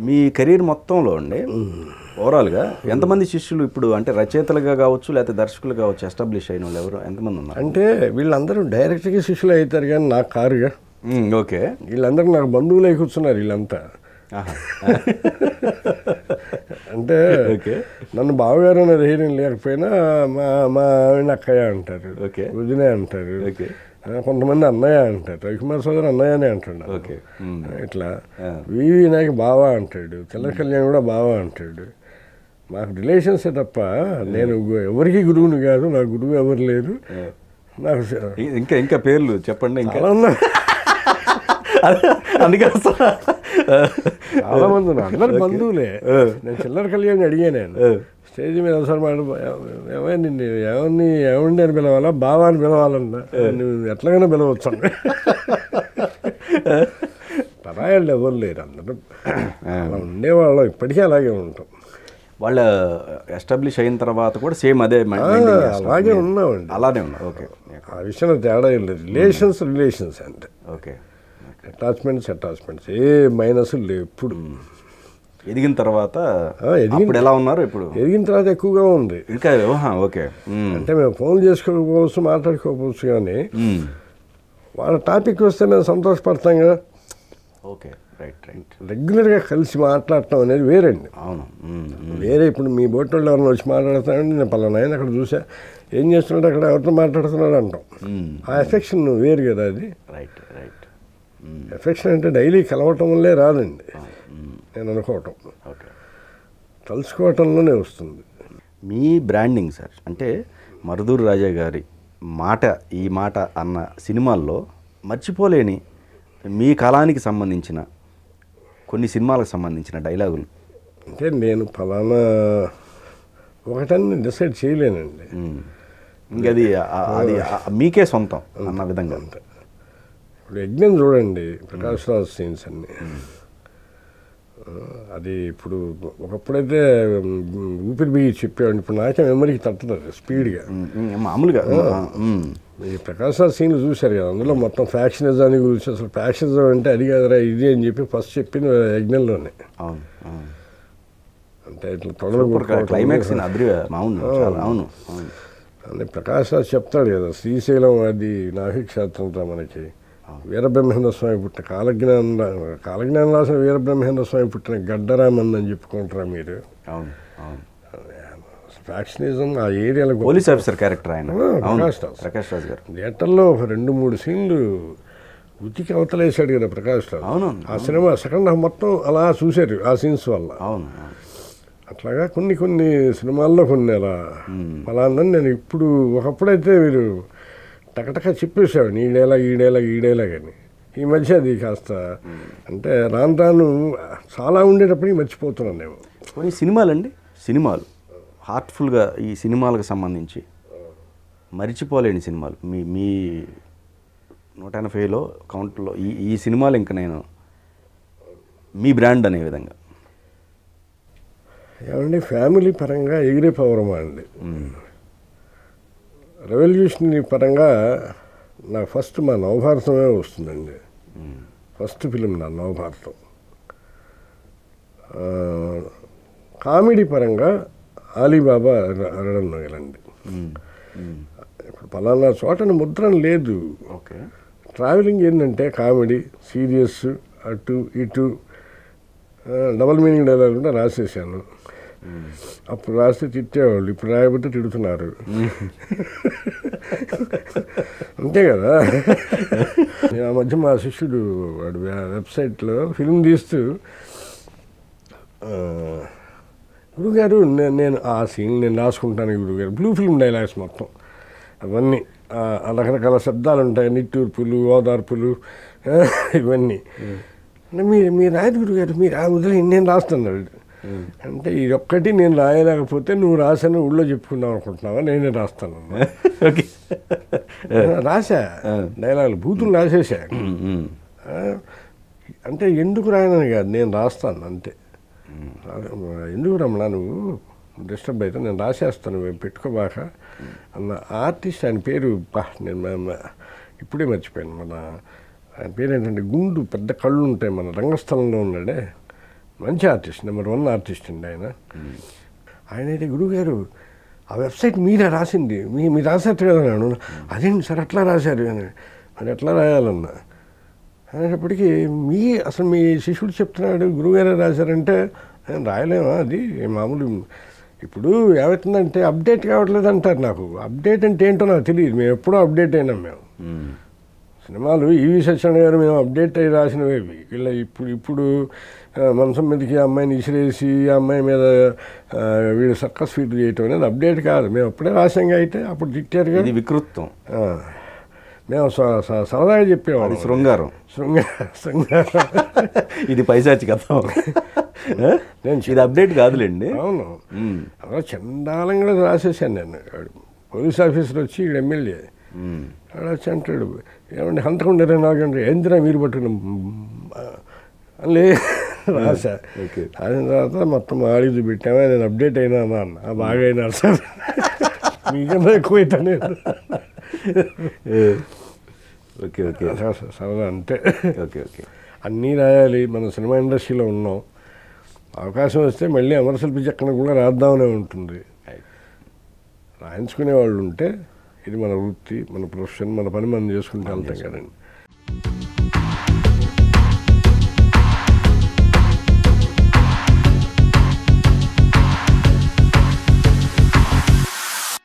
మీ career మొత్తంలో అండి ఓవరాల్గా ఎంతమంది శిష్యులు ఇప్పుడు అంటే రచయితలుగా కావచ్చు లేకపోతే దర్శకులు కావచ్చు ఎస్టాబ్లిష్ అయిన వాళ్ళు ఎవరు ఎంతమంది ఉన్నారు అంటే వీళ్ళందరూ డైరెక్ట్గా శిష్యులు అవుతారు కానీ నాకు కారుగా మ్మ్, ఓకే వీళ్ళందరూ నాకు బంధువులై కూర్చున్నారు వీళ్ళంతా ఆహా. అంటే ఓకే. నన్ను బావగారు అనే ధైర్యం లేకపోయినా మా మా ఆవిడ అక్కయ్య అంటారు ఓకే. వదినే అంటారు ఓకే. ఆ, కొంతమంది అన్నయ్య అంటారు రవికుమార్ సోదరు అన్నయ్యనే అంటున్నాడు ఓకే. మ్మ్. ఇట్లా ఆ. వివి నాయక్ బావా అంటాడు తెల్ల కళ్యాణ్ కూడా బావా అంటాడు మాకు రిలేషన్సే తప్ప నేను గు- ఎవరికి గురువుని కాదు నా గురువు ఎవరు లేరు నాకు స- ఇ- ఇంకా ఇంకా పేర్లు చెప్పండి ఇంకా చాలా ఉన్నారు. అందుకే అసలు చాలా మంది ఉన్నారు అందరు బంధువులే ఆ. నేను చిల్లర కళ్యాణ్ అడిగాను నేను ఆ. స్టేజ్ మీద ఒకసారి మాట ఏమైనా నిన్ను ఎవరిని ఏమండి అని పిలవాలా బావా అని పిలవాలన్నా నువ్వు ఎట్లాగైనా పిలవచ్చు అన్నా. పరాయాళ్ళు ఎవరు లేరు అందరూ అలా ఉండేవాళ్ళం ఇప్పటికీ అలాగే ఉంటాం వాళ్ళ ఎస్టాబ్లిష్ అయిన తర్వాత కూడా సేమ్ అదే మె- ఆ, maintain చేస్తున్నారు. అలాగే ఉన్నామండి అలానే ఉన్నారు ఓకే ఆ విషయంలో తేడా ఏం లేదు రిలేషన్స్ రిలేషన్స్ అంటే ఓకే అటాచ్మెంట్స్ అటాచ్మెంట్స్ ఏ మైనస్ లేవు ఎప్పుడు ఎదిగిన తర్వాత ఆ, ఎదిగిన- అప్పుడు ఎలా ఉన్నారు ఇప్పుడు ఎదిగిన తర్వాత ఎక్కువగా ఉంది ఇంకా ఓహా, ఓకే మ్మ్. అంటే మేము ఫోన్ చేసుకోకపోవచ్చు మాట్లాడుకోకపోవచ్చు కానీ మ్మ్. వాళ్ళ టాపిక్ వస్తే మేము సంతోషపడతాం కదా ఓకే రైట్ రైట్ రెగ్యులర్గా కలిసి మాట్లాడటం అనేది వేరండి అవును మ్మ్, మ్మ్. వేరే ఇప్పుడు మీ బోట్లో ఎవరైనా వచ్చి మాట్లాడతానండి నేను పలానా ఆయన అక్కడ చూసా ఏం చేస్తున్నాడు అక్కడ ఎవరితో మాట్లాడుతున్నాడు అంటాం మ్మ్. ఆ ఎఫెక్షన్ వేరు కదా అది రైట్ రైట్ మ్మ్. ఎఫెక్షన్ అంటే డైలీ కలవటం వల్లే రాదండి మ్మ్. నేను అనుకోవటం ఓకే తలుచుకోవటంలోనే వస్తుంది మీ బ్రాండింగ్ సార్ అంటే మరుదూరు రాజా గారి మాట ఈ మాట అన్న సినిమాల్లో మర్చిపోలేని మీ కాలానికి సంబంధించిన కొన్ని సినిమాలకు సంబంధించిన డైలాగులు అంటే నేను ఫలానా ఒకటని డిసైడ్ చేయలేనండి మ్మ్. ఇంక అది ఆ- అది ఆ- మీకే సొంతం అన్న విధంగా ఇప్పుడు యజ్ఞం చూడండి ప్రకాష్ రాజ్ సీన్స్ అన్ని ఆ, అది ఇప్పుడు ఒకప్పుడైతే ఉమ్, ఊపిరి బిగి చెప్పేవాడిని ఇప్పుడు నాకే మెమరీకి తట్టుతుంది స్పీడ్గా మ్మ్. మ్మ్. మామూలుగా మ్మ్. ఈ ప్రకాష్ రాజ్ సీన్లు చూశారు కదా అందులో మొత్తం ఫ్యాక్షనిజాన్ని గురించి అసలు ఫ్యాక్షనిజం అంటే అది కాదురా ఇది అని చెప్పి ఫస్ట్ చెప్పింది యజ్ఞంలోనే అవును అవును అంటే ఇట్లా తొడలు సూపర్ కొట్టుకోవటం, క్లైమాక్స్ అదిరి అవును చాలా అవును అవును అని ప్రకాష్ రాజ్ చెప్తాడు కదా శ్రీశైలం అది నాభిక్షేత్రంతో మనకి వీరబ్రహ్మేంద్ర స్వామి పుట్టిన కాలజ్ఞానం రా- కాలజ్ఞానం రాసిన వీరబ్రహ్మేంద్ర స్వామి పుట్టిన గడ్డరామన్ అని చెప్పుకుంటారా మీరు అవును అవును ఫ్యాక్షనిజం ఆ ఏరియాలో గొప్ప- పోలీస్ ఆఫీసర్ క్యారెక్టర్ ఆయన ఆ, అవును ప్రకాష్ రాజ్. ప్రకాష్ రాజ్ గారు థియేటర్లో ఒక రెండు మూడు సీన్లు ఉతికి అవతలేసాడు కదా ప్రకాష్ రాజ్ అవును, ఆ సినిమా సెకండ్ హాఫ్ మొత్తం అలా చూశారు ఆ సీన్స్ వల్ల అవును అవును అట్లాగా కొన్ని కొన్ని సినిమాల్లో కొన్ని అలా ఫలాందని నేను ఇప్పుడు ఒకప్పుడైతే మీరు టకటక చెప్పేసాడు ఈడేలా ఈడేలా ఈడేలా కానీ ఈ మధ్య అది కాస్త అంటే రాను రాను చాలా ఉండేటప్పటికి మర్చిపోతున్నాను నేను కొన్ని సినిమాలండి సినిమాలు హార్ట్ఫుల్గా ఈ సినిమాలకు సంబంధించి మరిచిపోలేని సినిమాలు మీ మీ నూట ఎనభైలో కౌంట్లో ఈ ఈ సినిమాలు ఇంకా నేను మీ బ్రాండ్ అనే విధంగా ఏమండి ఫ్యామిలీ పరంగా ఎగిరే పౌరమా అండి రెవల్యూషనరీ పరంగా నాకు ఫస్ట్ మా నవభారతమే వస్తుందండి ఫస్ట్ ఫిలిం నా నవభారతం ఆ, కామెడీ పరంగా ఆలీబాబా అర- అరడం నగలండి మ్మ్. మ్మ్. ఇప్పుడు పలానా చోటని ముద్రణ లేదు ఓకే ట్రావెలింగ్ ఏంటంటే కామెడీ సీరియస్ అటు ఇటు ఆ, డబల్ మీనింగ్ డైలాగ్ కూడా రాసేసాను అప్పుడు రాస్తే తిట్టేవాళ్ళు ఇప్పుడు రాయబోతే తిడుతున్నారు అంతే కదా నేను ఆ మధ్య మా శిష్యుడు వాడు వే- వెబ్సైట్లో ఫిల్మ్ తీస్తూ ఆ, గురుగారు నేను నేను ఆ సీన్ నేను రాసుకుంటాను గురుగారు బ్లూ ఫిల్మ్ డైలాగ్స్ మొత్తం అవన్నీ ఆ, ఆ రకరకాల శబ్దాలు ఉంటాయి నిట్టూర్పులు ఓదార్పులు ఆ, ఇవన్నీ అంటే మీరు మీరు రాయదు గురుగారు మీరు ఆ వదిలే నేను రాస్తున్నాడు అంటే ఇది ఒక్కటి నేను రాయలేకపోతే నువ్వు రాసాను ఊళ్ళో చెప్పుకుందాం అనుకుంటున్నావా నేనే రాస్తాను ఓకే రాసా డైలాగులు బూతులు రాసేసా మ్మ్. మ్మ్. ఆ, అంటే ఎందుకు రాయనని కాదు నేను రాస్తాను అంతే ఎందుకు రమణ నువ్వు డిస్టర్బ్ అయితే నేను రాసేస్తాను నువ్వు పెట్టుకోబాక అన్న ఆర్టిస్ట్ ఆయన పేరు బా నేను మ- మ- ఇప్పుడే మర్చిపోయాను మన ఆయన పేరు ఏంటంటే గుండు పెద్ద కళ్ళు ఉంటాయి మన రంగస్థలంలో ఉన్నాడే మంచి ఆర్టిస్ట్ నెంబర్ వన్ ఆర్టిస్ట్ అండి ఆయన ఆయన అయితే గురువుగారు ఆ వెబ్సైట్ మీరే రాసింది మీ మీరు రాసేట్టు కదా అన్నాను అదేంటి సార్ అట్లా రాశారు అని మరి ఎట్లా రాయాలన్నా అనేటప్పటికీ మీ అసలు మీ శిష్యుడు చెప్తున్నాడు గురువుగారే రాశారంటే "నేను రాయలేమా అది మామూలు ఇప్పుడు ఏమవుతుందంటే అప్డేట్ కావట్లేదు అంటారు నాకు అప్డేట్ అంటే ఏంటో నాకు తెలియదు మేము ఎప్పుడూ అప్డేట్ అయినాం మేము మ్మ్. సినిమాలు ఈవి సత్యనారాయణ గారు మేము అప్డేట్ అయ్యి రాసినవి ఇవి. ఇలా ఇప్పుడు ఇప్పుడు ఆ, మంచం మీదకి ఆ అమ్మాయిని ఇసిరేసి ఆ అమ్మాయి మీద ఆ, వీడు సర్కస్ ఫీట్ చేయటం అనేది అప్డేట్ కాదు మేము అప్పుడే రాసాంగా అయితే అప్పుడు తిట్టారుగా ఇది వికృత్వం ఆ, మేము స- స- సరదాగా అది చెప్పేవాళ్ళం శృంగారం శృంగార శృంగార ఇది పైశాచి కథ నేను ఇది అప్డేట్ కాదులేండి అవును మ్మ్. అలా చండాలంగా రాసేసాను నేను వాడు పోలీస్ ఆఫీసర్ వచ్చి ఇక్కడ ఎమ్మెల్యే మ్మ్. వాడు వచ్చి అంటాడు ఏమండి హంతకుండా ఇరవై నాలుగు గంటలు ఏందిరా మీరు పట్టుకున్న లే రాసా ఓకే. రాసిన తర్వాత మొత్తం ఆడికి చూపెట్టామా నేను అప్డేట్ అయినా అన్నా అన్న "ఆ, బాగా అయినా సార్ మీకన్నా ఎక్కువ అవుతాను ఏ. ఓకే ఓకే సరదా అంతే ఓకే ఓకే అన్నీ రాయాలి మన సినిమా ఇండస్ట్రీలో ఉన్నాం అవకాశం వస్తే మళ్ళీ అమరశిల్పి చక్కన కూడా రాద్దామనే ఉంటుంది రాయించుకునే వాళ్ళు ఉంటే ఇది మన వృత్తి మన ప్రొఫెషన్ మన పని మనం చేసుకుంటూ వెళ్తాం కదండి